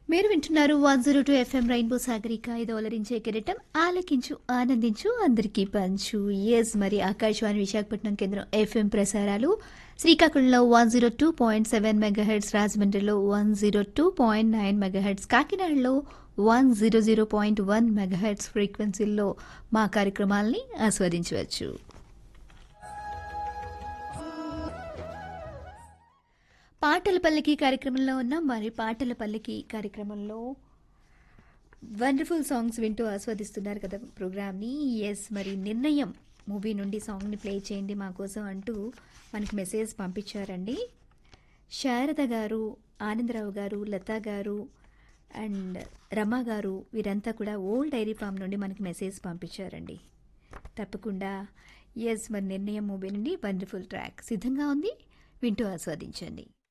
మీరు వింటున్నారు one zero two F M rainbow Sagarika ఇది ఒలరించే కిరీటం ఆలకించు ఆనందించు అందరికీ పంచు ఎస్ మరి ఆకాశవాణి విశాఖపట్నం కేంద్రం ఎఫ్ఎం ప్రసారాలు శ్రీకాకుళంలో one zero two point seven megahertz రాజమండ్రిలో one zero two point nine megahertz కాకినాడలో one zero zero point one megahertz ఫ్రీక్వెన్సీల్లో మా కార్యక్రమాల్ని ఆస్వాదించవచ్చు పాటల పల్లకి కార్యక్రమంలో ఉన్న మరి పాటల పల్లకి కార్యక్రమంలో వండర్ఫుల్ సాంగ్స్ వింటూ ఆస్వాదిస్తున్నారు కదా ప్రోగ్రామ్ని ఎస్ మరి నిర్ణయం మూవీ నుండి సాంగ్ని ప్లే చేయండి మా కోసం అంటూ మనకి మెసేజ్ పంపించారండి శారద గారు ఆనందరావు గారు లతా గారు అండ్ రమ గారు వీరంతా కూడా ఓల్డ్ డైరీ ఫామ్ నుండి మనకి మెసేజ్ పంపించారండి తప్పకుండా ఎస్ మరి నిర్ణయం మూవీ నుండి వండర్ఫుల్ ట్రాక్ సిద్ధంగా ఉంది వింటూ ఆస్వాదించండి